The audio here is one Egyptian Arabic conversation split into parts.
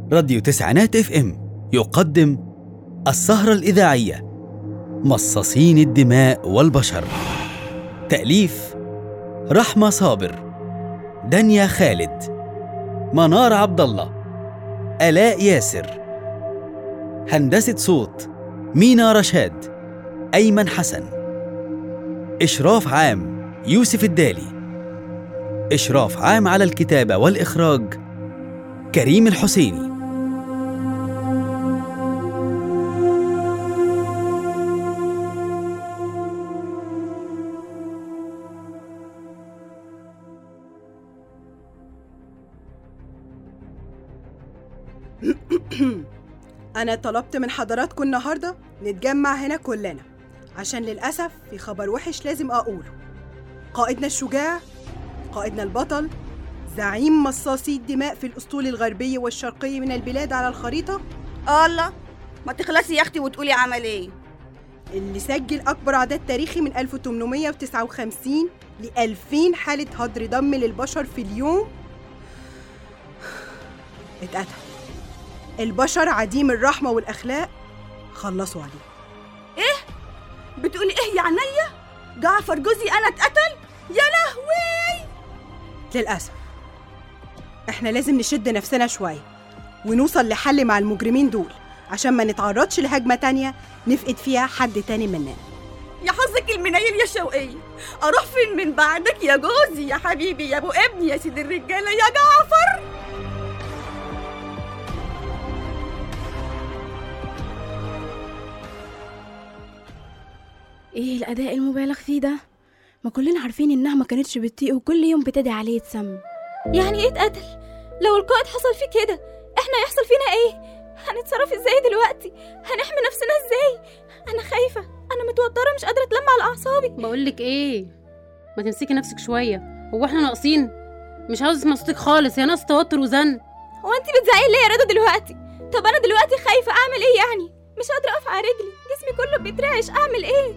راديو تسعينات اف ام يقدم السهرة الإذاعية مصاصين الدماء والبشر تأليف رحمة صابر دنيا خالد منار عبد الله آلاء ياسر هندسة صوت مينا رشاد أيمن حسن إشراف عام يوسف الدالي إشراف عام على الكتابة والإخراج كريم الحسيني أنا طلبت من حضراتكم النهاردة نتجمع هنا كلنا عشان للأسف في خبر وحش لازم أقوله قائدنا الشجاع قائدنا البطل زعيم مصاصي الدماء في الأسطول الغربي والشرقي من البلاد على الخريطة الله ما تخلصي يا اختي وتقولي عمل ايه اللي سجل أكبر عدد تاريخي من 1859 ل 2000 حالة هدر دم للبشر في اليوم اتقتل البشر عديم الرحمة والأخلاق خلصوا عليه بتقولي ايه يا عينيا جعفر جوزي انا اتقتل يا لهوي للأسف احنا لازم نشد نفسنا شوية ونوصل لحل مع المجرمين دول عشان ما نتعرضش لهجمة تانية نفقد فيها حد تاني مننا يا حظك المنيل يا شوقية اروح فين من بعدك يا جوزي يا حبيبي يا ابو ابني يا سيد الرجاله يا جعفر ايه الاداء المبالغ فيه ده ما كلنا عارفين انها ما كانتش بتطيق وكل يوم بتدعي عليه يتسم يعني ايه اتقتل لو القائد حصل فيه كده احنا هيحصل فينا ايه هنتصرف ازاي دلوقتي هنحمي نفسنا ازاي انا خايفه انا متوتره مش قادره اتلم على اعصابي بقولك ايه ما تمسكي نفسك شويه هو احنا ناقصين مش عاوز اسمع صوتك خالص يا ناقص توتر وزن هو انت بتزعقي ليه يا رضا دلوقتي طب انا دلوقتي خايفه اعمل ايه يعني مش قادره اقف على رجلي جسمي كله بيترعش اعمل ايه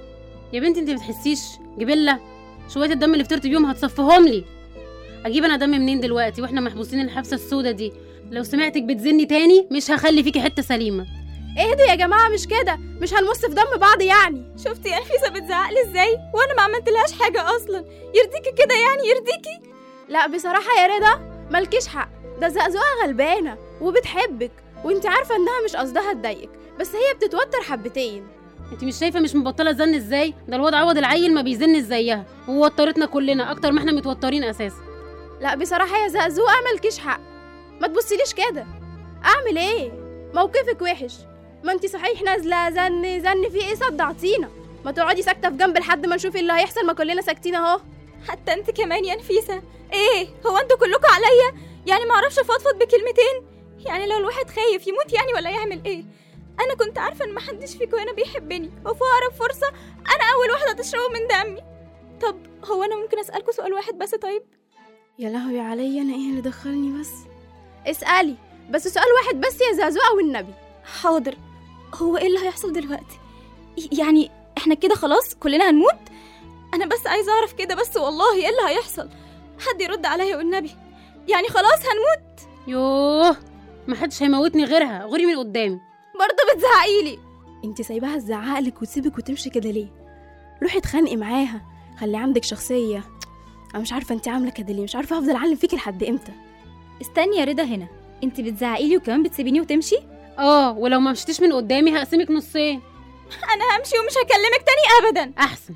يا بنتي انت بتحسيش جبله شويه الدم اللي فطرت بيهم هتصفهم لي اجيب انا دم منين دلوقتي واحنا محبوسين الحبسه السودة دي لو سمعتك بتزني تاني مش هخلي فيكي حته سليمه اهدوا يا جماعه مش كده مش هنمص في دم بعض يعني شفتي يا نفيسه بتزعقلي ازاي وانا ما عملتلهاش حاجه اصلا يرضيكي كده يعني يرضيكي لا بصراحه يا رضا مالكيش حق ده زقزقه غلبانه وبتحبك وانت عارفه انها مش قصدها تضايقك بس هي بتتوتر حبتين انت مش شايفه مش مبطله زن ازاي ده الواد عوض العيل ما بيزنش زيها ووترتنا كلنا اكتر ما احنا متوترين اساسا لا بصراحه يا زقزوقه مالكيش حق ما تبصيليش كده اعمل ايه موقفك وحش ما انت صحيح نازله زن زن في ايه صدعتينا ما تقعدي ساكته في جنب لحد ما نشوف إيه اللي هيحصل ما كلنا ساكتين اهو حتى انت كمان يا نفيسه ايه هو انتوا كلكم عليا يعني ما اعرفش افضفض بكلمتين يعني لو الواحد خايف يموت يعني ولا يعمل ايه انا كنت عارفه ان محدش فيكم هنا بيحبني وفي اقرب فرصه انا اول واحده تشربوا من دمي طب هو انا ممكن اسالكم سؤال واحد بس طيب يا لهوي عليا انا ايه اللي دخلني بس اسالي بس سؤال واحد بس يا زقزوقه والنبي حاضر هو ايه اللي هيحصل دلوقتي ي- يعني احنا كده خلاص كلنا هنموت انا بس عايزه اعرف كده بس والله ايه اللي هيحصل حد يرد عليا والنبي يعني خلاص هنموت يوه ما حدش هيموتني غيرها غوري من قدامي برضه بتزعقيلي انت سايباها تزعقلك وتسيبك وتمشي كده ليه روحي اتخانقي معاها خلي عندك شخصيه انا مش عارفه انت عامله كده ليه مش عارفه هفضل اعلم فيكي لحد امتى استني يا رضا هنا انت بتزعقيلي وكمان بتسيبيني وتمشي اه ولو ما مشيتيش من قدامي هقسمك نصين انا همشي ومش هكلمك تاني ابدا احسن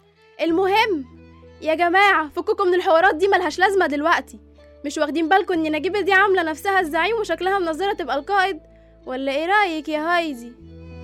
المهم يا جماعه فككم من الحوارات دي ملهاش لازمه دلوقتي مش واخدين بالكم ان نجيبه دي عامله نفسها الزعيم وشكلها منظره تبقى القائد ولا ايه رايك يا هايدي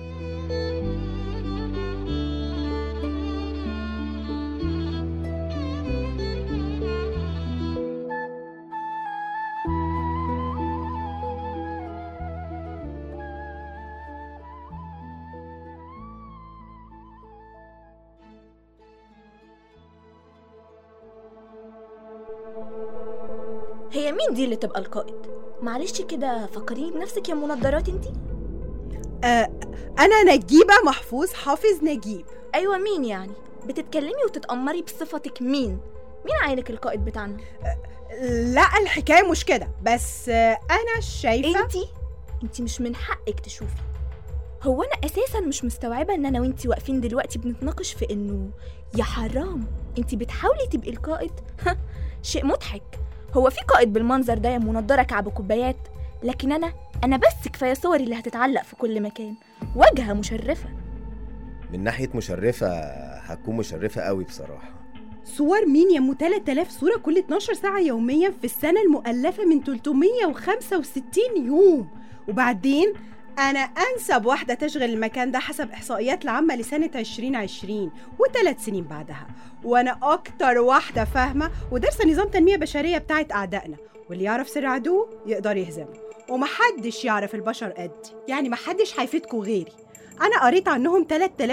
هي مين دي اللي تبقى القائد معلش كده فكريني بنفسك يا منضرات انتي آه أنا نجيبة محفوظ حافظ نجيب ايوه مين يعني بتتكلمي وتتأمري بصفتك مين مين عينك القائد بتاعنا لا الحكايه مش كده بس آه، انا شايفه انتي انتي مش من حقك تشوفي هو انا اساسا مش مستوعبه ان انا وانتي واقفين دلوقتي بنتناقش في انه يا حرام انتي بتحاولي تبقي القائد شيء مضحك هو في قائد بالمنظر ده يا منضره كعب كوبايات لكن انا انا بس كفايه صوري اللي هتتعلق في كل مكان واجهه مشرفه من ناحية مشرفة هتكون مشرفة قوي بصراحة صور مين يا ام 3000 صوره كل 12 ساعه يوميا في السنه المؤلفه من 365 يوم وبعدين انا انسب واحده تشغل المكان ده حسب احصائيات العامه لسنه 2020 وثلاث سنين بعدها وانا اكتر واحده فاهمه ودارسه نظام تنميه بشريه بتاعت اعدائنا واللي يعرف سر عدوه يقدر يهزمه ومحدش يعرف البشر قدي يعني محدش هيفيدكم غيري انا قريت عنهم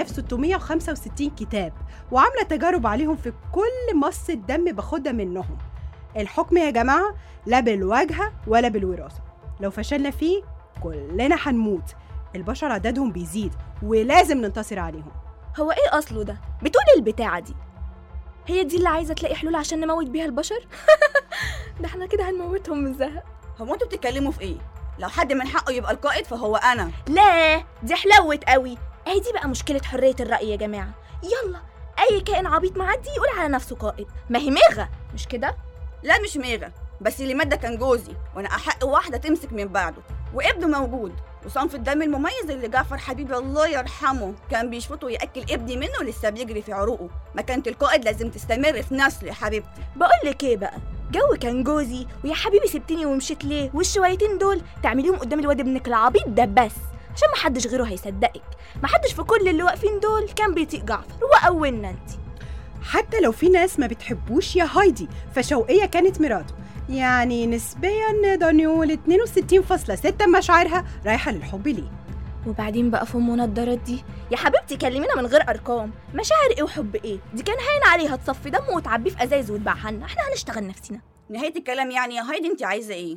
3665 كتاب وعامله تجارب عليهم في كل مصة دم باخدها منهم الحكم يا جماعه لا بالواجهه ولا بالوراثه لو فشلنا فيه كلنا هنموت البشر عددهم بيزيد ولازم ننتصر عليهم هو ايه اصله ده بتقول البتاعه دي هي دي اللي عايزه تلاقي حلول عشان نموت بيها البشر ده احنا كده هنموتهم من زهق هو انتوا بتتكلموا في ايه لو حد من حقه يبقى القائد فهو انا لا دي حلوت قوي اهي دي بقى مشكله حريه الراي يا جماعه يلا اي كائن عبيط معدي يقول على نفسه قائد ما هي ميغه مش كده لا مش ميغا بس اللي مات ده كان جوزي وانا احق واحده تمسك من بعده وابنه موجود وصنف الدم المميز اللي جعفر حبيبي الله يرحمه كان بيشفطه وياكل ابني منه لسه بيجري في عروقه مكانه القائد لازم تستمر في نسله يا حبيبتي بقول لك ايه بقى جو كان جوزي ويا حبيبي سبتني ومشيت ليه والشويتين دول تعمليهم قدام الواد ابنك العبيط ده بس عشان محدش غيره هيصدقك محدش في كل اللي واقفين دول كان بيطيق جعفر واولنا انت حتى لو في ناس ما بتحبوش يا هايدي فشوقية كانت مراته يعني نسبيا نقدر نقول 62.6 مشاعرها رايحة للحب ليه وبعدين بقى في ام نضارات دي يا حبيبتي كلمينا من غير ارقام مشاعر ايه وحب ايه دي كان هين عليها تصفي دم وتعبيه في ازايز وتبيعها لنا احنا هنشتغل نفسنا نهايه الكلام يعني يا هايدي انت عايزه ايه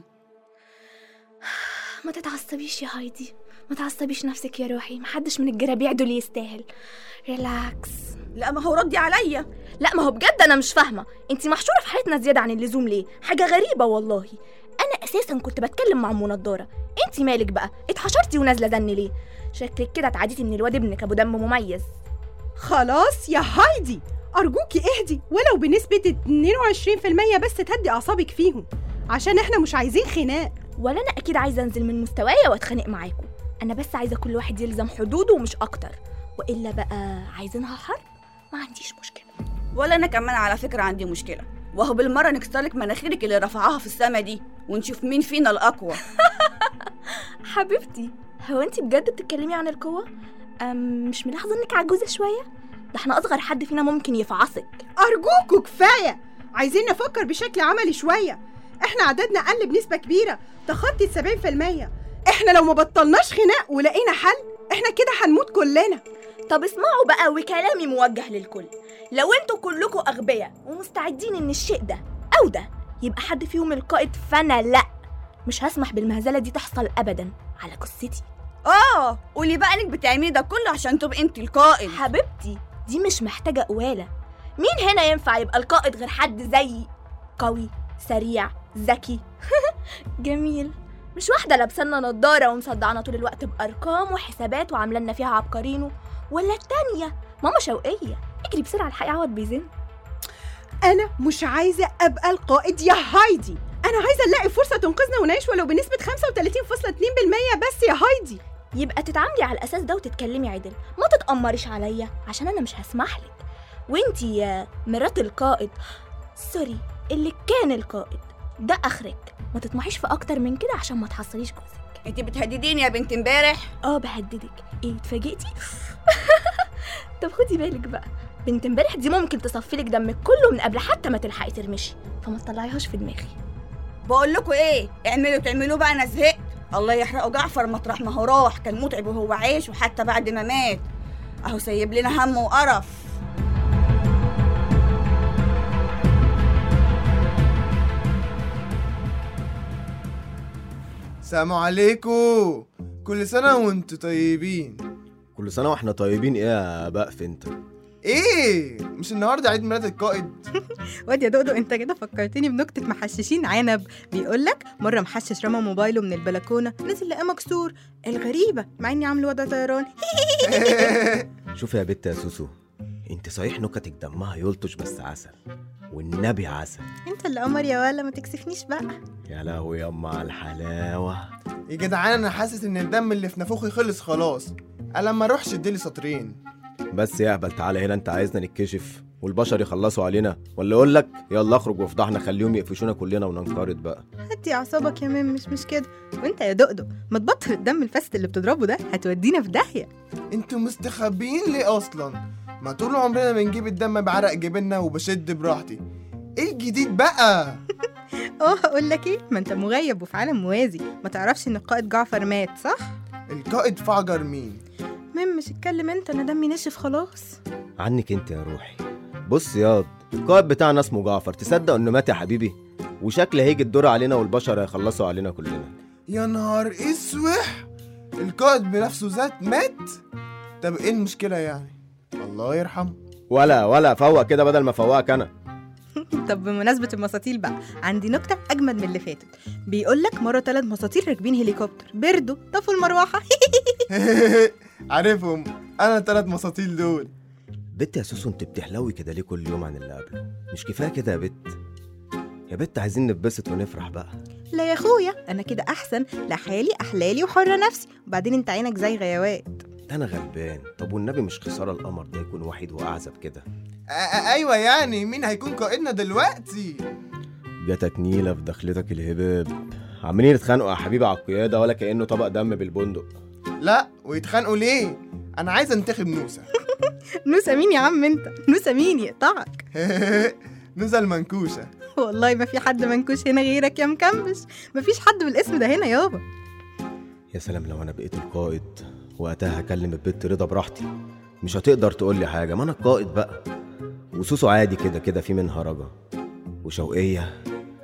ما تتعصبيش يا هايدي ما تعصبيش نفسك يا روحي محدش من الجرابيع دول يستاهل ريلاكس لا ما هو ردي عليا لا ما هو بجد انا مش فاهمه انت محشوره في حالتنا زياده عن اللزوم ليه حاجه غريبه والله انا اساسا كنت بتكلم مع ام نضاره انت مالك بقى اتحشرتي ونازله زن ليه شكلك كده اتعديتي من الواد ابنك ابو دم مميز خلاص يا هايدي أرجوكي اهدي ولو بنسبة 22% بس تهدي أعصابك فيهم عشان احنا مش عايزين خناق ولا انا اكيد عايزه انزل من مستوايا واتخانق معاكم انا بس عايزه كل واحد يلزم حدوده ومش اكتر والا بقى عايزينها حرب ما عنديش مشكله ولا انا كمان على فكره عندي مشكله وهو بالمره نكسرلك مناخيرك اللي رفعوها في السما دي ونشوف مين فينا الاقوى حبيبتي هو انت بجد بتتكلمي عن القوه أم مش ملاحظه انك عجوزه شويه ده احنا اصغر حد فينا ممكن يفعصك أرجوكوا كفاية عايزين نفكر بشكل عملي شوية احنا عددنا قل بنسبة كبيرة تخطي 70% احنا لو ما بطلناش خناق ولقينا حل احنا كده هنموت كلنا طب اسمعوا بقى وكلامي موجه للكل لو انتوا كلكم اغبياء ومستعدين ان الشيء ده او ده يبقى حد فيهم القائد فانا لا مش هسمح بالمهزله دي تحصل ابدا على جثتي اه قولي بقى انك بتعملي ده كله عشان تبقي انت القائد حبيبتي دي مش محتاجه قواله مين هنا ينفع يبقى القائد غير حد زيي قوي سريع ذكي جميل مش واحده لابسنا نضاره ومصدعنا طول الوقت بارقام وحسابات وعامله لنا فيها عبقرينو ولا التانيه ماما شوقيه اجري بسرعه الحقي عوض بيزن انا مش عايزة ابقى القائد يا هايدي انا عايزة نلاقي فرصة تنقذنا ونعيش ولو بنسبة 35.2% بس يا هايدي يبقى تتعاملي على الاساس ده وتتكلمي عدل ما تتأمريش عليا عشان انا مش هسمح لك وانتي يا مرات القائد سوري اللي كان القائد ده اخرك ما تطمحيش في اكتر من كده عشان ما تحصليش جوزك انت بتهدديني يا بنت امبارح اه بهددك ايه اتفاجئتي طب خدي بالك بقى بنت امبارح دي ممكن تصفي لك دمك كله من قبل حتى ما تلحقي ترمشي فما تطلعيهاش في دماغي بقول لكم ايه اعملوا تعملوا بقى انا زهقت الله يحرقه جعفر مطرح ما هو راح كان متعب وهو عايش وحتى بعد ما مات اهو سايب لنا هم وقرف السلام عليكم كل سنة وانتوا طيبين كل سنة واحنا طيبين ايه يا بقف انت ايه مش النهارده عيد ميلاد القائد واد يا دودو انت كده فكرتني بنكتة محششين عنب بيقولك مرة محشش رمى موبايله من البلكونة نزل لقاه مكسور الغريبة مع اني عامل وضع طيران شوف يا بت يا سوسو انت صحيح نكتك دمها يلطش بس عسل والنبي عسل انت اللي قمر يا ولا ما تكسفنيش بقى يا لهوي يما على الحلاوه يا جدعان انا حاسس ان الدم اللي في نافوخي خلص خلاص انا لما اروحش اديلي سطرين بس يا اهبل تعالى هنا انت عايزنا نتكشف والبشر يخلصوا علينا ولا اقول لك يلا اخرج وافضحنا خليهم يقفشونا كلنا وننقرض بقى هدي اعصابك يا ميم مش مش كده وانت يا دقدق ما تبطل الدم الفاسد اللي بتضربه ده هتودينا في داهية انتوا مستخبيين ليه اصلا ما طول عمرنا بنجيب الدم بعرق جبيننا وبشد براحتي ايه الجديد بقى اه اقول لك ايه ما انت مغيب وفي عالم موازي ما تعرفش ان القائد جعفر مات صح القائد فعجر مين ميم مش اتكلم انت انا دمي نشف خلاص عنك انت يا روحي بص ياض القائد بتاعنا اسمه جعفر تصدق انه مات يا حبيبي وشكل هيجي الدور علينا والبشر هيخلصوا علينا كلنا يا نهار اسوح القائد بنفسه ذات مات طب ايه المشكله يعني الله يرحمه ولا ولا فوق كده بدل ما فوقك انا طب بمناسبة المساطيل بقى عندي نكتة أجمد من اللي فاتت بيقول لك مرة ثلاث مساطيل راكبين هليكوبتر بردوا طفوا المروحة عارفهم انا التلات مساطيل دول بت يا سوسو انت بتحلوي كده ليه كل يوم عن اللي قبله مش كفايه كده يا بت يا بت عايزين نتبسط ونفرح بقى لا يا أخويا أنا كده أحسن لحالي أحلالي وحرة نفسي وبعدين أنت عينك زي غيوات ده انا غلبان طب والنبي مش خساره القمر ده يكون وحيد واعزب كده آ- آ- ايوه يعني مين هيكون قائدنا دلوقتي جاتك نيله في دخلتك الهباب عمالين يتخانقوا يا حبيبي على القياده ولا كانه طبق دم بالبندق لا ويتخانقوا ليه انا عايز انتخب نوسه نوسة مين يا عم أنت نوسة مين يقطعك نوسه المنكوشه والله ما في حد منكوش هنا غيرك يا مكمبش ما فيش حد بالاسم ده هنا يابا يا سلام لو انا بقيت القائد وقتها هكلم البت رضا براحتي مش هتقدر تقول لي حاجه ما انا القائد بقى وسوسو عادي كده كده في منها رجا وشوقيه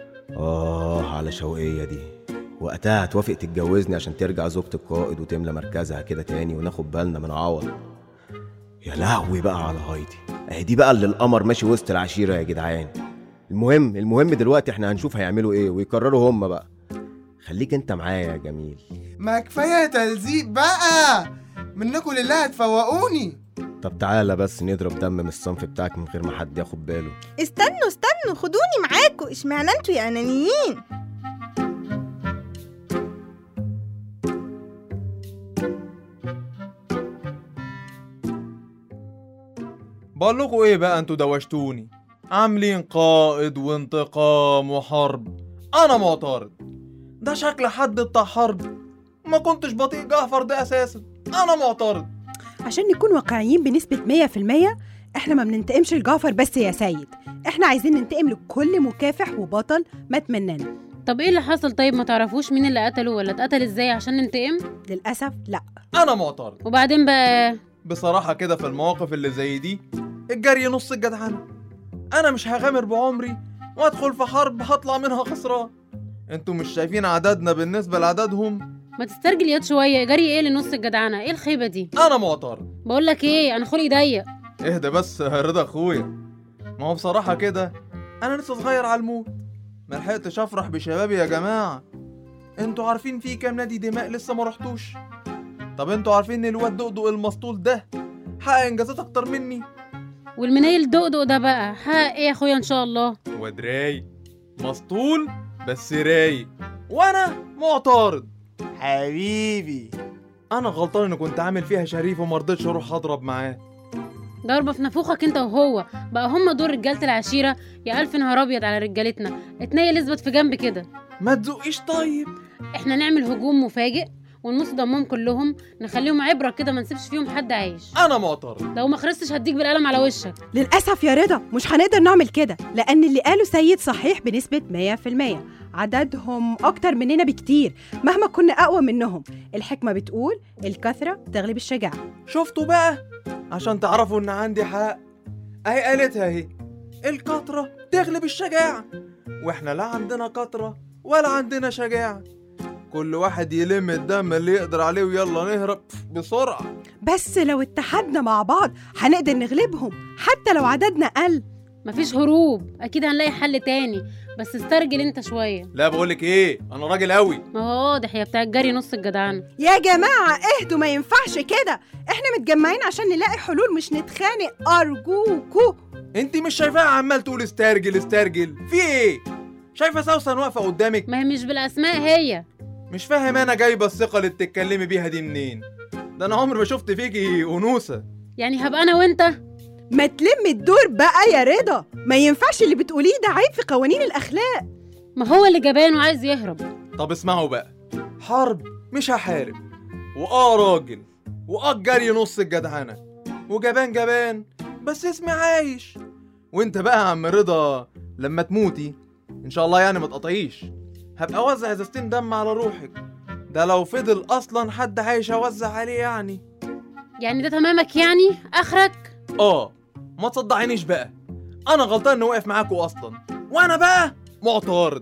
اه على شوقيه دي وقتها هتوافق تتجوزني عشان ترجع زوجة القائد وتملى مركزها كده تاني وناخد بالنا من عوض يا لهوي بقى على هايدي اهي دي بقى اللي القمر ماشي وسط العشيرة يا جدعان المهم المهم دلوقتي احنا هنشوف هيعملوا ايه ويقرروا هم بقى خليك انت معايا يا جميل ما كفايه تلزيق بقى منكم لله هتفوقوني طب تعالى بس نضرب دم من الصنف بتاعك من غير ما حد ياخد باله استنوا استنوا خدوني معاكوا اشمعنى انتوا يا انانيين بقول لكم ايه بقى انتوا دوشتوني عاملين قائد وانتقام وحرب انا معترض ده شكل حد بتاع حرب ما كنتش بطيء جعفر ده اساسا انا معترض عشان نكون واقعيين بنسبة 100% احنا ما بننتقمش لجعفر بس يا سيد احنا عايزين ننتقم لكل مكافح وبطل مات مننا طب ايه اللي حصل طيب ما تعرفوش مين اللي قتله ولا اتقتل ازاي عشان ننتقم للأسف لا انا معترض وبعدين بقى بصراحة كده في المواقف اللي زي دي الجري نص الجدعنة أنا مش هغامر بعمري وأدخل في حرب هطلع منها خسران انتوا مش شايفين عددنا بالنسبة لعددهم ما تسترجل يد شويه جري ايه لنص الجدعنه ايه الخيبه دي أنا معترض بقول لك ايه انا خلقي ضيق اهدى بس يا رضا أخويا ما هو بصراحة كده أنا لسه صغير على الموت ملحقتش أفرح بشبابي يا جماعة انتوا عارفين في كام نادي دماء لسه ما رحتوش طب انتوا عارفين ان الواد دقدق المسطول ده حقق انجازات اكتر مني والمنيل دقدق ده بقى حقق ايه يا اخويا ان شاء الله واد رايق مسطول بس رايق وانا معترض حبيبي انا غلطان اني كنت عامل فيها شريف وما رضيتش اروح اضرب معاه ضربه في نافوخك انت وهو بقى هما دول رجاله العشيره يا الف نهار ابيض على رجالتنا اتنيل اثبت في جنب كده ما تزقيش طيب احنا نعمل هجوم مفاجئ ونمص دمهم كلهم نخليهم عبره كده ما نسيبش فيهم حد عايش انا معترض لو ما خرجتش هديك بالقلم على وشك للأسف يا رضا مش هنقدر نعمل كده لأن اللي قاله سيد صحيح بنسبة 100% عددهم أكتر مننا بكتير مهما كنا أقوى منهم الحكمة بتقول الكثرة تغلب الشجاعة شفتوا بقى عشان تعرفوا ان عندي حق اهي قالتها اهي الكترة تغلب الشجاعة واحنا لا عندنا كترة ولا عندنا شجاعة كل واحد يلم الدم اللي يقدر عليه ويلا نهرب بسرعة بس لو اتحدنا مع بعض هنقدر نغلبهم حتى لو عددنا قل مفيش هروب اكيد هنلاقي حل تاني بس استرجل انت شويه لا بقولك ايه انا راجل قوي ما هو واضح يا بتاع الجري نص الجدعانه يا جماعة اهدوا ما ينفعش كده احنا متجمعين عشان نلاقي حلول مش نتخانق أرجوكوا انت مش شايفاها عمال تقول استرجل استرجل في ايه شايفه سوسن واقفه قدامك ما هي مش بالاسماء هي مش فاهم انا جايبه الثقه اللي بتتكلمي بيها دي منين ده انا عمري ما شفت فيكي انوثه يعني هبقى انا وانت ما تلم الدور بقى يا رضا ما ينفعش اللي بتقوليه ده عيب في قوانين الأخلاق ما هو اللي جبان وعايز يهرب طب اسمعوا بقى حرب مش هحارب واه راجل واه جري نص الجدعنه وجبان جبان بس اسمي عايش وانت بقى يا عم رضا لما تموتي ان شاء الله يعني ما تقطعيش هبقى اوزع ازازتين دم على روحك ده لو فضل اصلا حد عايش اوزع عليه يعني يعني ده تمامك يعني اخرك اه ما تصدعينيش بقى انا غلطان اني واقف معاكوا اصلا وانا بقى معترض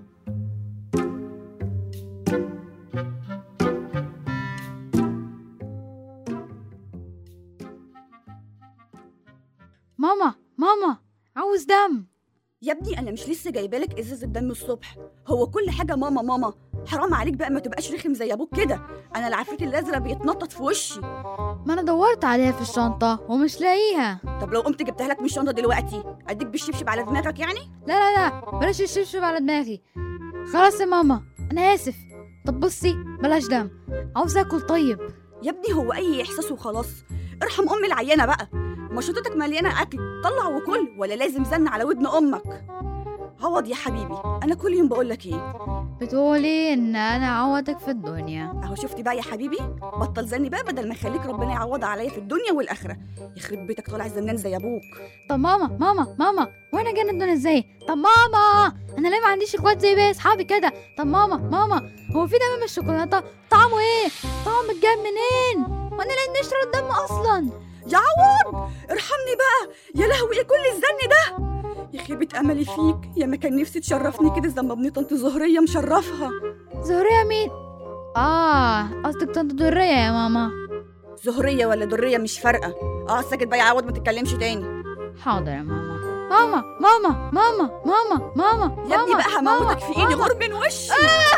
ماما ماما عاوز دم يا ابني انا مش لسه جايبه لك ازازه دم الصبح هو كل حاجه ماما ماما حرام عليك بقى ما تبقاش رخم زي ابوك كده انا العفريت الازرق بيتنطط في وشي ما انا دورت عليها في الشنطة ومش لاقيها طب لو قمت جبتها لك من الشنطه دلوقتي اديك بالشبشب على دماغك يعني لا لا لا بلاش الشبشب على دماغي خلاص يا ماما انا اسف طب بصي بلاش دم عاوز اكل طيب يا ابني هو اي احساس وخلاص ارحم ام العيانه بقى مشروطتك مليانه اكل طلع وكل ولا لازم زن على ودن امك عوض يا حبيبي انا كل يوم بقول لك ايه بتقولي ان انا عوضك في الدنيا اهو شفتي بقى يا حبيبي بطل زن بقى بدل ما يخليك ربنا يعوضها عليا في الدنيا والاخره يخرب بيتك طالع زنان زي ابوك طب ماما ماما ماما وانا جاي الدنيا ازاي طب ماما انا ليه ما عنديش اخوات زي باقي اصحابي كده طب ماما ماما هو في دم من الشوكولاته طعمه ايه طعمه جاي منين وانا ليه نشرب الدم اصلا يا عوض ارحمني بقى يا لهوي ايه كل الزن ده يا خيبة املي فيك يا ما كان نفسي تشرفني كده زي ما ابني طنط زهريه مشرفها زهرية مين اه قصدك طنط درية يا ماما زهريه ولا دريه مش فارقه اه ساكت بقى يا عوض ما تتكلمش تاني حاضر يا ماما ماما ماما ماما ماما ماما يا ابني ماما، بقى ماما، هموتك في ايدي ماما. غرب من وشي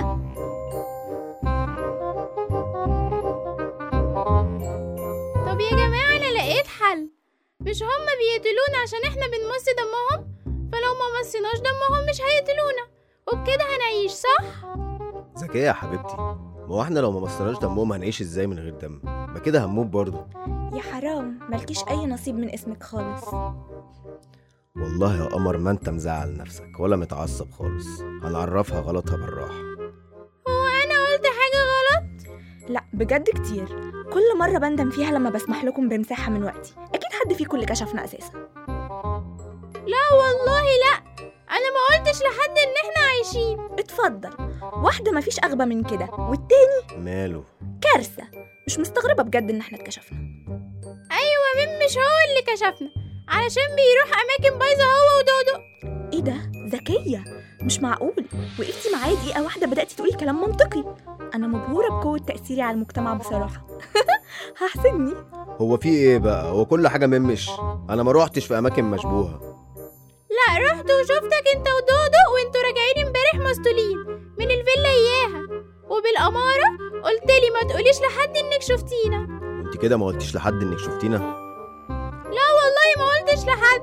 طب يا جماعة أنا لقيت حل مش هما بيقتلونا عشان احنا بنمص دمهم فلو ما مصيناش دمهم مش هيقتلونا وبكده هنعيش صح؟ ذكية يا حبيبتي ما هو احنا لو ما مصناش دمهم هنعيش ازاي من غير دم ما كده هنموت برضه يا حرام مالكيش أي نصيب من اسمك خالص والله يا قمر ما انت مزعل نفسك ولا متعصب خالص هنعرفها غلطها بالراحة هو أنا قلت حاجة غلط؟ لا بجد كتير كل مرة بندم فيها لما بسمح لكم بمساحة من وقتي أكيد حد فيكم اللي كشفنا أساسا لا والله لا أنا ما قلتش لحد إن احنا عايشين اتفضل واحدة مفيش أغبى من كده والتاني ماله كارثة مش مستغربة بجد إن احنا اتكشفنا أيوة مين مش هو اللي كشفنا علشان بيروح أماكن بايظة هو ودودو ايه ده ذكية مش معقول وقفتي معايا دقيقة واحدة بدأتي تقولي كلام منطقي أنا مبهورة بقوة تأثيري على المجتمع بصراحة هحسدني هو في ايه بقى هو كل حاجة ممش انا ما روحتش في اماكن مشبوهة لا رحت وشفتك انت ودودو وانتوا راجعين امبارح مسطولين من الفيلا اياها وبالأمارة قلت لي ما تقوليش لحد انك شفتينا وانت كده ما قلتيش لحد انك شفتينا لا والله ما قلتش لحد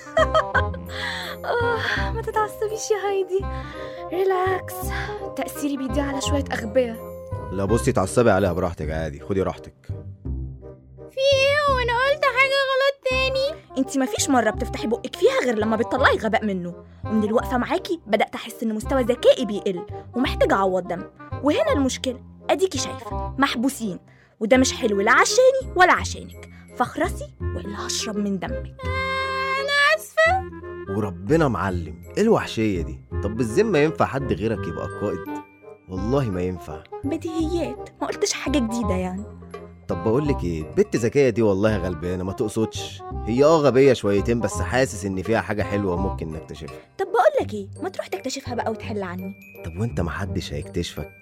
آه ما تتعصبيش يا هايدي ريلاكس تأثيري بيضيع على شوية أغبياء لا بصي اتعصبي عليها براحتك عادي خدي راحتك في ايه وانا قلت حاجة غلط تاني انتي مفيش مرة بتفتحي بقك فيها غير لما بتطلعي غباء منه ومن الوقفة معاكي بدأت أحس إن مستوى ذكائي بيقل ومحتاجة أعوض دم وهنا المشكلة أديكي شايفة محبوسين وده مش حلو لا عشاني ولا عشانك فاخرسي وإلا هشرب من دمك انا اسفة وربنا معلم ايه الوحشية دي طب بالذمة ينفع حد غيرك يبقى القائد والله ما ينفع بديهيات ما قلتش حاجة جديدة يعني طب بقول لك ايه البت ذكية دي والله غلبانة ما تقصدش هي اه غبية شويتين بس حاسس ان فيها حاجة حلوة ممكن نكتشفها طب بقولك ايه ما تروح تكتشفها بقى وتحل عني طب وانت محدش هيكتشفك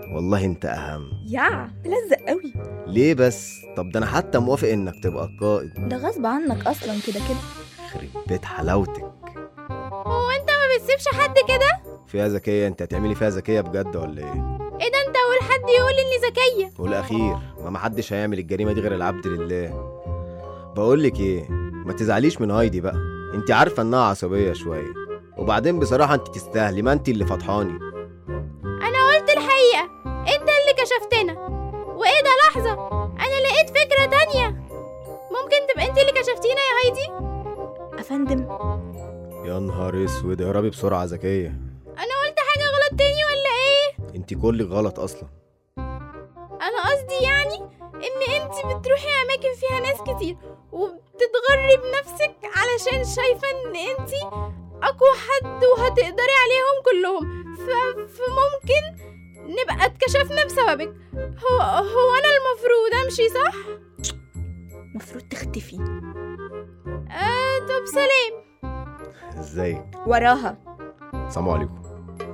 والله انت اهم يا ملزق قوي ليه بس طب ده انا حتى موافق انك تبقى القائد ده غصب عنك اصلا كده كده يخرب بيت حلاوتك هو انت ما بتسيبش حد كده فيها ذكيه انت هتعملي فيها ذكيه بجد ولا ايه ايه ده انت اول حد يقول اني ذكيه والاخير ما محدش هيعمل الجريمه دي غير العبد لله بقول لك ايه ما تزعليش من هايدي بقى انت عارفه انها عصبيه شويه وبعدين بصراحه انت تستاهلي ما انت اللي فضحاني انا قلت الحقيقه انت اللي كشفتنا وايه ده لحظه انا لقيت فكره تانية ممكن تبقى انت اللي كشفتينا يا هايدي افندم يا نهار اسود اهربي بسرعه ذكيه انا قلت حاجه غلط تاني ولا ايه انت كلك غلط اصلا انا قصدي يعني ان انت بتروحي اماكن فيها ناس كتير وبتتغري بنفسك علشان شايفه ان انت اقوى حد وهتقدري عليهم كلهم ف... فممكن نبقى اتكشفنا بسببك هو هو انا المفروض امشي صح المفروض تختفي آه طب سلام ازيك وراها السلام عليكم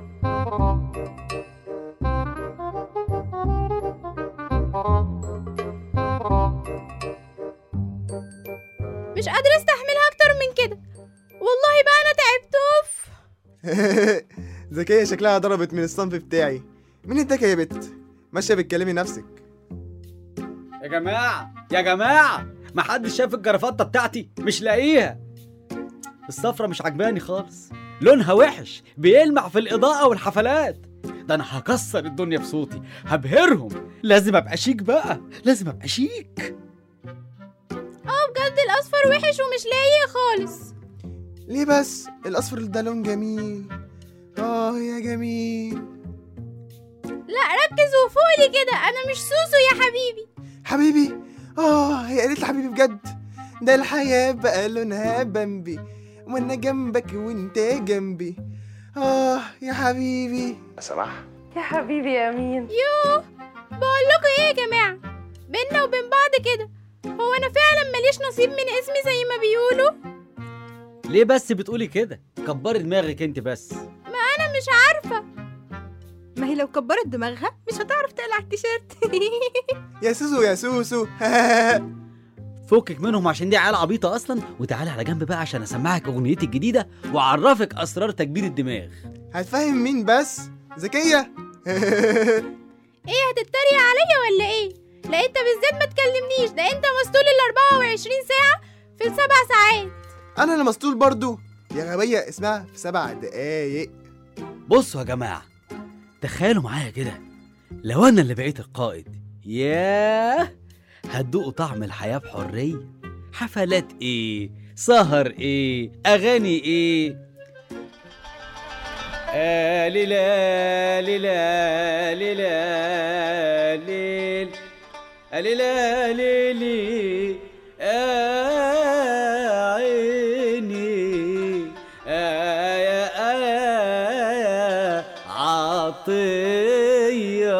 مش قادره استحملها اكتر من كده والله بقى انا تعبت اوف ذكية شكلها ضربت من الصنف بتاعي مين اداك يا بت ماشية بتكلمي نفسك يا جماعة يا جماعة محدش شاف الجرافطة بتاعتي مش لاقيها الصفرة مش عجباني خالص لونها وحش بيلمع في الإضاءة والحفلات ده أنا هكسر الدنيا بصوتي هبهرهم لازم أبقى شيك بقى لازم أبقى شيك اه بجد الاصفر وحش ومش لايق خالص ليه بس الاصفر ده لون جميل اه يا جميل لا ركز وفوقلي كده انا مش سوسو يا حبيبي حبيبي اه هي قالت لي حبيبي بجد ده الحياة بقى لونها بمبي وانا جنبك وانت جنبي اه يا حبيبي يا حبيبي يا امين يوه بقول لكم ايه يا جماعه بينا وبين بعض كده هو انا فعلا ماليش نصيب من اسمي زي ما بيقولوا ليه بس بتقولي كده كبري دماغك انت بس ما انا مش عارفه ما هي لو كبرت دماغها مش هتعرف تقلع التيشيرت يا سوسو يا سوسو فكك منهم عشان دي عيال عبيطة أصلا وتعالى على جنب بقى عشان أسمعك أغنيتي الجديدة وأعرفك أسرار تكبير الدماغ هتفهم مين بس ذكية ايه هتتريق عليا ولا ايه لا انت بالذات ما تكلمنيش ده انت مسطول ال 24 ساعه في السبع ساعات انا اللي مسطول برضو يا غبية اسمها في سبع دقايق بصوا يا جماعة تخيلوا معايا كده لو أنا اللي بقيت القائد ياه هتدوقوا طعم الحياة بحرية حفلات إيه سهر إيه أغاني إيه آه ليلا ليلا ليلا ليل آه ليلا ليلي آه عيني آه يا آه عطية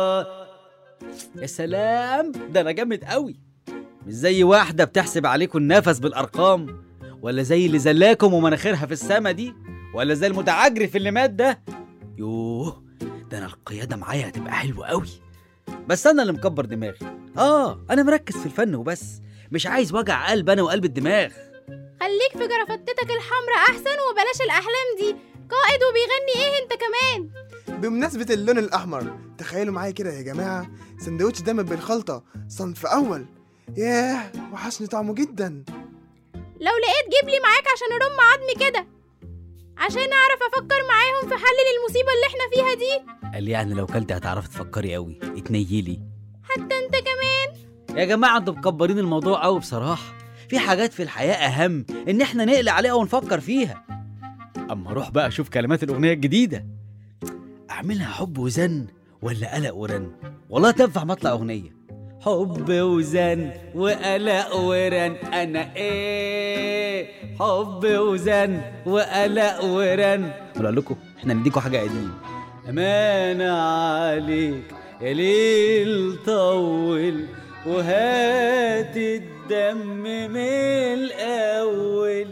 يا سلام ده أنا جامد قوي مش زي واحدة بتحسب عليكم النفس بالأرقام ولا زي اللي زلاكم ومناخيرها في السما دي ولا زي المتعجرف اللي مات ده يوه ده انا القياده معايا هتبقى حلوه قوي بس انا اللي مكبر دماغي اه انا مركز في الفن وبس مش عايز وجع قلب انا وقلب الدماغ خليك في جرافطتك الحمراء احسن وبلاش الاحلام دي قائد وبيغني ايه انت كمان بمناسبة اللون الأحمر تخيلوا معايا كده يا جماعة سندوتش دم بالخلطة صنف أول ياه وحشني طعمه جدا لو لقيت جيب لي معاك عشان ارم عظمي كده عشان اعرف افكر معاهم في حل للمصيبه اللي احنا فيها دي قال لي يعني لو كلت هتعرفي تفكري قوي اتنيلي حتى انت كمان يا جماعه انتوا مكبرين الموضوع قوي بصراحه في حاجات في الحياه اهم ان احنا نقلق عليها ونفكر فيها اما اروح بقى اشوف كلمات الاغنيه الجديده اعملها حب وزن ولا قلق ورن والله تنفع مطلع اغنيه حب وزن وقلق ورن انا ايه حب وزن وقلق ورن اقول لكم احنا نديكوا حاجه قديم امانه عليك يا ليل طول وهات الدم من الاول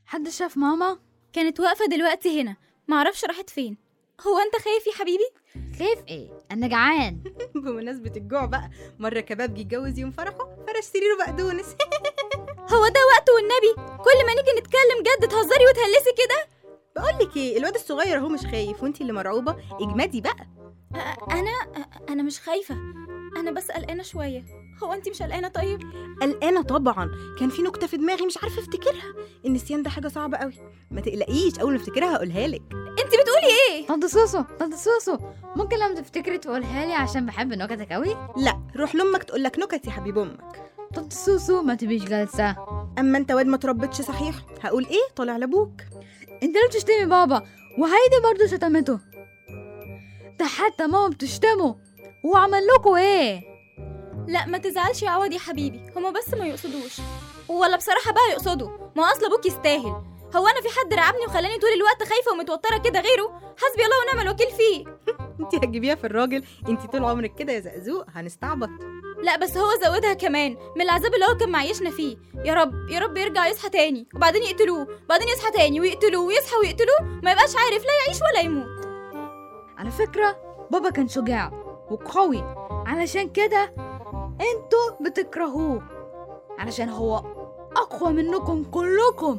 حد شاف ماما كانت واقفة دلوقتي هنا معرفش راحت فين هو انت خايف يا حبيبي خايف ايه انا جعان بمناسبة الجوع بقى مرة كباب جه يتجوز يوم فرحه فرش سريره بقدونس هو ده وقته والنبي كل ما نيجي نتكلم جد تهزري وتهلسي كده بقول لك ايه الواد الصغير اهو مش خايف وانتي اللي مرعوبة اجمدي بقى أ- انا أ- انا مش خايفة انا بس قلقانة شوية هو انت مش قلقانة طيب قلقانة طبعا كان في نكتة في دماغي مش عارفة افتكرها النسيان ده حاجة صعبة قوي ما تقلقيش اول ما افتكرها هقولها لك انت بتقولي ايه طنط سوسو طنط سوسو ممكن لما تفتكري تقولها لي عشان بحب نكتك قوي لا روح لامك تقول لك نكت يا حبيب امك طنط سوسو ما تبيش جالسة اما انت واد ما تربتش صحيح هقول ايه طالع لابوك انت اللي بتشتمي بابا وهايدي برضه شتمته ده حتى ماما بتشتمه هو عمل لكم ايه لا ما تزعلش يا عوض يا حبيبي هما بس ما يقصدوش ولا بصراحة بقى يقصدوا ما هو اصل ابوك يستاهل هو انا في حد رعبني وخلاني طول الوقت خايفة ومتوترة كده غيره حسبي الله ونعم الوكيل فيه انت هتجيبيها في الراجل انت طول عمرك كده يا زقزوق هنستعبط لا بس هو زودها كمان من العذاب اللي هو كان معيشنا فيه يا رب يا رب يرجع يصحى تاني وبعدين يقتلوه بعدين يصحى تاني ويقتلوه ويصحى ويقتلوه ما يبقاش عارف لا يعيش ولا يموت على فكرة بابا كان شجاع وقوي علشان كده انتوا بتكرهوه علشان هو اقوى منكم كلكم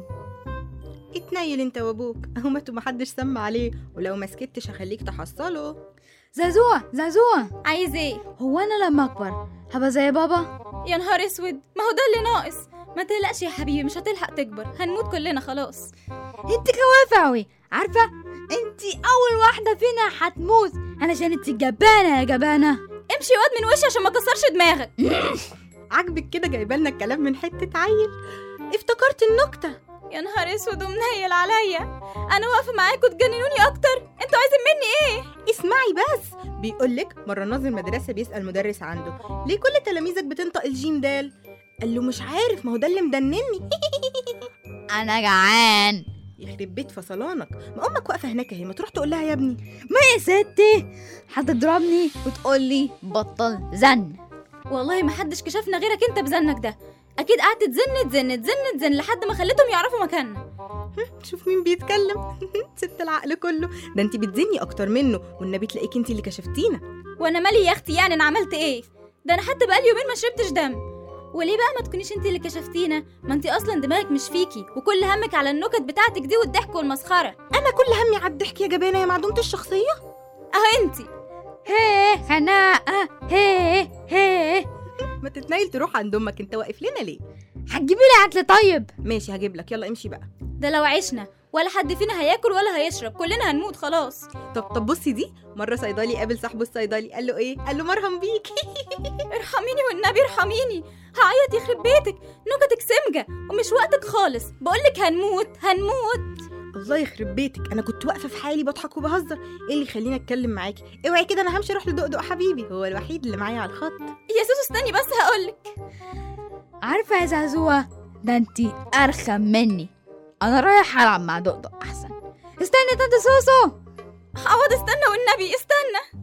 اتنيل انت وابوك اهو ماتوا محدش سمع عليه ولو ما سكتش هخليك تحصله زازوة زازوة عايز ايه هو انا لما اكبر هبقى زي بابا يا نهار اسود ما هو ده اللي ناقص ما تقلقش يا حبيبي مش هتلحق تكبر هنموت كلنا خلاص انت خوافة اوي عارفة انت اول واحدة فينا هتموت علشان انت جبانة يا جبانة امشي يا واد من وشي عشان ما كسرش دماغك عاجبك كده جايبالنا الكلام من حتة عيل افتكرت النكتة يا نهار اسود ومنيل عليا انا واقفه معاكوا تجننوني اكتر انتوا عايزين مني ايه اسمعي بس بيقولك مرة ناظر مدرسة بيسأل مدرس عنده ليه كل تلاميذك بتنطق الجيم دال قال له مش عارف ما هو ده اللي مدنني انا جعان يخرب بيت فصلانك ما امك واقفه هناك اهي ما تروح تقول لها يا ابني ما يا ستي هتضربني وتقولي بطل زن والله ما حدش كشفنا غيرك انت بزنك ده اكيد قعدت تزن تزن تزن تزن لحد ما خليتهم يعرفوا مكاننا شوف مين بيتكلم ست العقل كله ده انت بتزني اكتر منه والنبي تلاقيك انت اللي كشفتينا وانا مالي يا اختي يعني انا عملت ايه ده انا حتى بقالي يومين ما شربتش دم وليه بقى ما تكونيش انت اللي كشفتينا ما انت اصلا دماغك مش فيكي وكل همك على النكت بتاعتك دي والضحك والمسخره انا كل همي على الضحك يا جبانه يا معدومه الشخصيه اهو انت هي خناقة هي هي ما تتنيل تروح عند امك انت واقف لنا ليه هتجيبي لي عدل طيب ماشي هجيب لك يلا امشي بقى ده لو عشنا ولا حد فينا هياكل ولا هيشرب كلنا هنموت خلاص طب طب بصي دي مره صيدلي قابل صاحبه الصيدلي قال له ايه قال له مرهم بيك ارحميني والنبي ارحميني هعيط يخرب بيتك نكتك سمجة ومش وقتك خالص بقولك هنموت هنموت الله يخرب بيتك انا كنت واقفه في حالي بضحك وبهزر ايه اللي يخليني اتكلم معاكي اوعي كده انا همشي اروح لدقدق حبيبي هو الوحيد اللي معايا على الخط يا سوسو استني بس هقولك عارفة يا زعزوة ده انتي أرخم مني أنا رايح ألعب مع دقدق أحسن استني طنط سوسو عوض استنى والنبي استنى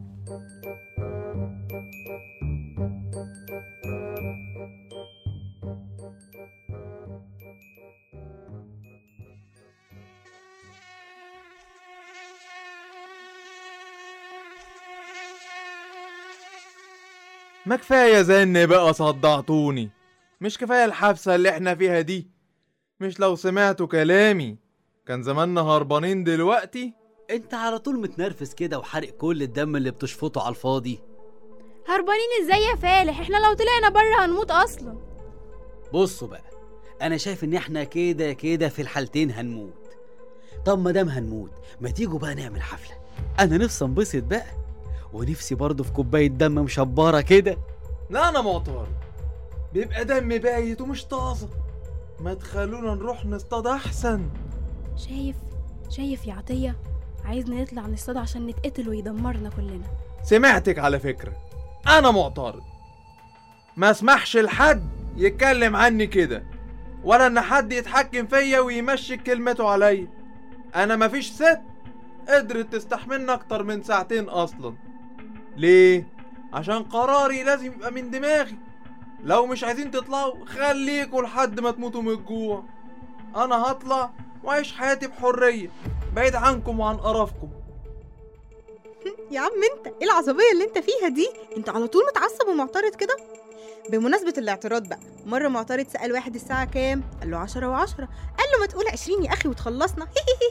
ما كفاية زن بقى صدعتوني مش كفاية الحبسة اللي احنا فيها دي مش لو سمعتوا كلامي كان زماننا هربانين دلوقتي انت على طول متنرفز كده وحرق كل الدم اللي بتشفطه على الفاضي هربانين ازاي يا فالح احنا لو طلعنا بره هنموت اصلا بصوا بقى انا شايف ان احنا كده كده في الحالتين هنموت طب ما دام هنموت ما تيجوا بقى نعمل حفله انا نفسي انبسط بقى ونفسي برضه في كوبايه دم مشبره كده لا انا معترض بيبقى دم بايت ومش طازة ما تخلونا نروح نصطاد احسن شايف شايف يا عطية عايزنا نطلع نصطاد عشان نتقتل ويدمرنا كلنا سمعتك على فكرة انا معترض ما اسمحش لحد يتكلم عني كده ولا ان حد يتحكم فيا ويمشي كلمته عليا انا مفيش ست قدرت تستحملني اكتر من ساعتين اصلا ليه عشان قراري لازم يبقى من دماغي لو مش عايزين تطلعوا خليكوا لحد ما تموتوا من الجوع انا هطلع واعيش حياتي بحريه بعيد عنكم وعن قرفكم يا عم انت ايه العصبيه اللي انت فيها دي انت على طول متعصب ومعترض كده بمناسبة الاعتراض بقى مرة معترض سأل واحد الساعة كام قال له عشرة وعشرة قال له ما تقول عشرين يا أخي وتخلصنا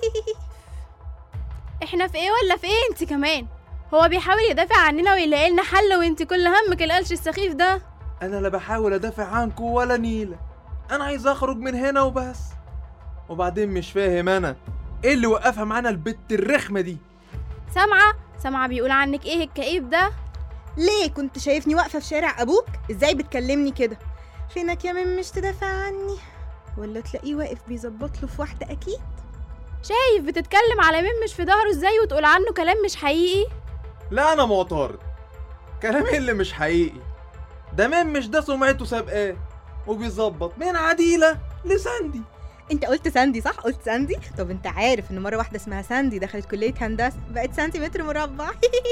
احنا في ايه ولا في ايه انت كمان هو بيحاول يدافع عننا ويلاقي لنا حل وانت كل همك القلش السخيف ده انا لا بحاول ادافع عنكم ولا نيله انا عايز اخرج من هنا وبس وبعدين مش فاهم انا ايه اللي وقفها معانا البت الرخمه دي سامعه سامعه بيقول عنك ايه الكئيب ده ليه كنت شايفني واقفة في شارع أبوك ازاي بتكلمني كده فينك يا مين مش تدافع عني ولا تلاقيه واقف بيظبط له في واحدة أكيد شايف بتتكلم على مين مش في ظهره ازاي وتقول عنه كلام مش حقيقي لا انا معترض كلامي اللي مش حقيقي ده مين مش ده سمعته سابقاه وبيظبط من عديله لساندي انت قلت ساندي صح قلت ساندي طب انت عارف ان مره واحده اسمها ساندي دخلت كليه هندسه بقت سنتيمتر مربع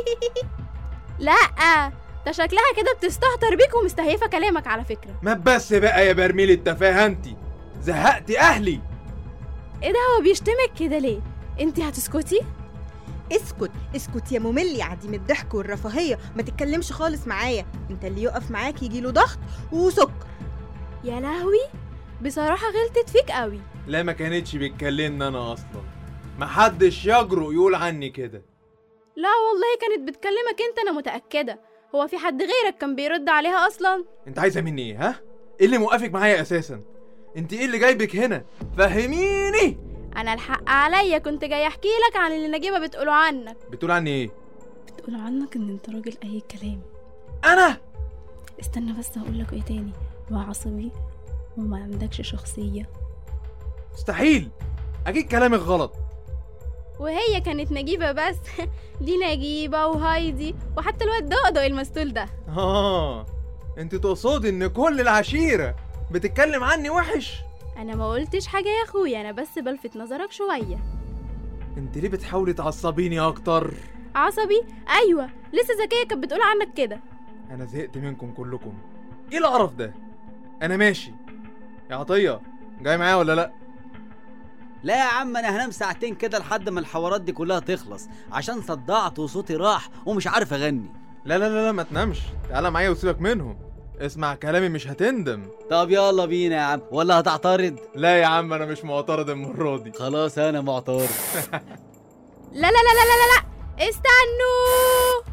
لا ده شكلها كده بتستهتر بيك ومستهيفه كلامك على فكره ما بس بقى يا برميل التفاهه انتي زهقت اهلي ايه ده هو بيشتمك كده ليه انت هتسكتي اسكت اسكت يا ممل يا عديم الضحك والرفاهيه ما تتكلمش خالص معايا انت اللي يقف معاك يجيله ضغط وسكر يا لهوي بصراحه غلطت فيك قوي لا ما كانتش بتكلمني انا اصلا محدش يجرؤ يقول عني كده لا والله كانت بتكلمك انت انا متاكده هو في حد غيرك كان بيرد عليها اصلا انت عايزه مني ايه ها ايه اللي موقفك معايا اساسا انت ايه اللي جايبك هنا فهميني انا الحق عليا كنت جاي احكي لك عن اللي نجيبه بتقوله عنك بتقول عني ايه بتقول عنك ان انت راجل اي كلام انا استنى بس هقول لك ايه تاني وعصبي وما عندكش شخصيه مستحيل اكيد كلامك غلط وهي كانت نجيبه بس دي نجيبه وهايدي وحتى الواد دقدق المستول ده اه انت تقصدي ان كل العشيره بتتكلم عني وحش انا ما قلتش حاجه يا اخويا انا بس بلفت نظرك شويه انت ليه بتحاولي تعصبيني اكتر عصبي ايوه لسه زكيه كانت بتقول عنك كده انا زهقت منكم كلكم ايه القرف ده انا ماشي يا عطيه جاي معايا ولا لا لا يا عم انا هنام ساعتين كده لحد ما الحوارات دي كلها تخلص عشان صدعت وصوتي راح ومش عارف اغني لا لا لا لا ما تنامش تعالى معايا وسيبك منهم اسمع كلامي مش هتندم طب يلا بينا يا عم ولا هتعترض لا يا عم انا مش معترض المره دي خلاص انا معترض لا لا لا لا لا لا استنوا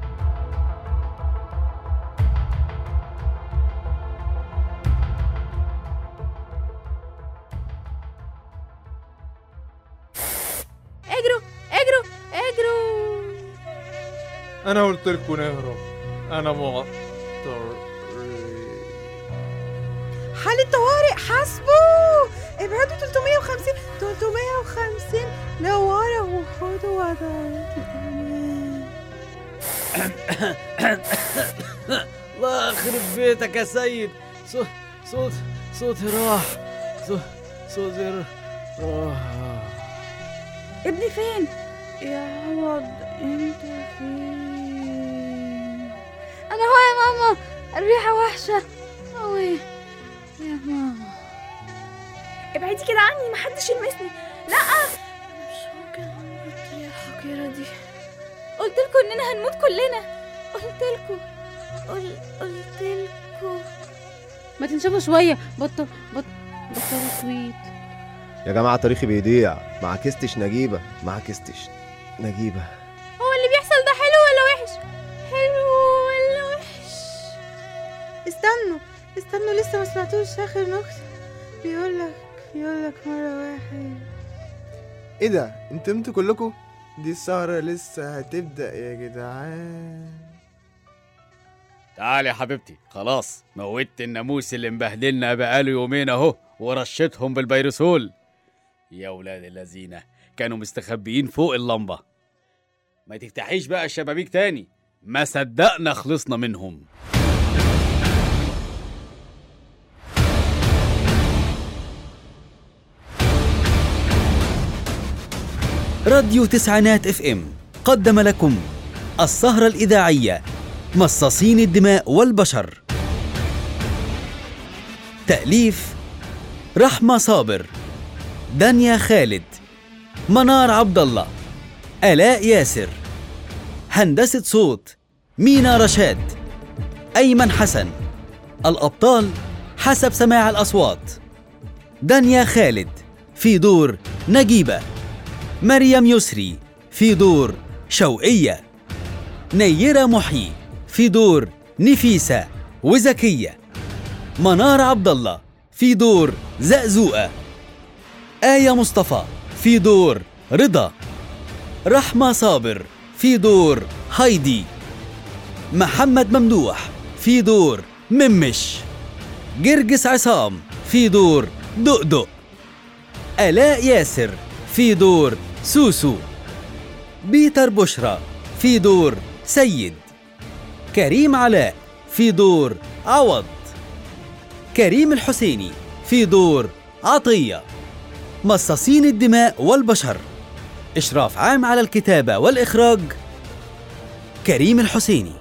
اجروا اجروا اجروا انا قلت لكم نهرب انا معترض حالة طوارئ حاسبوا ابعدوا 350 350 لورا وخدوا وضعية الأمان الله يخرب بيتك يا سيد صوت صوت صوتي راح صوت صوتي راح ابني فين يا عوض انت فين انا هو يا ماما الريحة وحشة اوي يا ماما ابعدي كده عني محدش يلمسني لا مش ممكن اموت بالطريقة الحقيرة دي قلت لكم اننا هنموت كلنا قلت لكم قل... قلت لكم ما تنشفوا شويه بطل بطل بطلوا سويت يا جماعة تاريخي بيضيع ما عكستش نجيبة ما عكستش نجيبة هو اللي بيحصل ده حلو ولا وحش حلو ولا وحش استنوا استنوا لسه ما سمعتوش آخر نكتة بيقولك بيقولك مرة واحد ايه ده انتوا انتوا كلكم دي السهرة لسه هتبدأ يا جدعان تعالي يا حبيبتي خلاص موتت الناموس اللي مبهدلنا بقاله يومين اهو ورشتهم بالبيروسول يا ولاد الذين كانوا مستخبيين فوق اللمبة ما تفتحيش بقى الشبابيك تاني ما صدقنا خلصنا منهم راديو تسعينات اف ام قدم لكم السهرة الإذاعية مصاصين الدماء والبشر تأليف رحمة صابر دنيا خالد منار عبد الله آلاء ياسر هندسة صوت مينا رشاد أيمن حسن الأبطال حسب سماع الأصوات دنيا خالد في دور نجيبة مريم يسري في دور شوقية نيرة محيي في دور نفيسة وزكية منار عبد الله في دور زقزوقة آية مصطفى في دور رضا رحمة صابر في دور هايدي محمد ممدوح في دور ممش جرجس عصام في دور دقدق آلاء ياسر في دور سوسو بيتر بشرى في دور سيد كريم علاء في دور عوض كريم الحسيني في دور عطية مصاصين الدماء والبشر إشراف عام على الكتابة والإخراج كريم الحسيني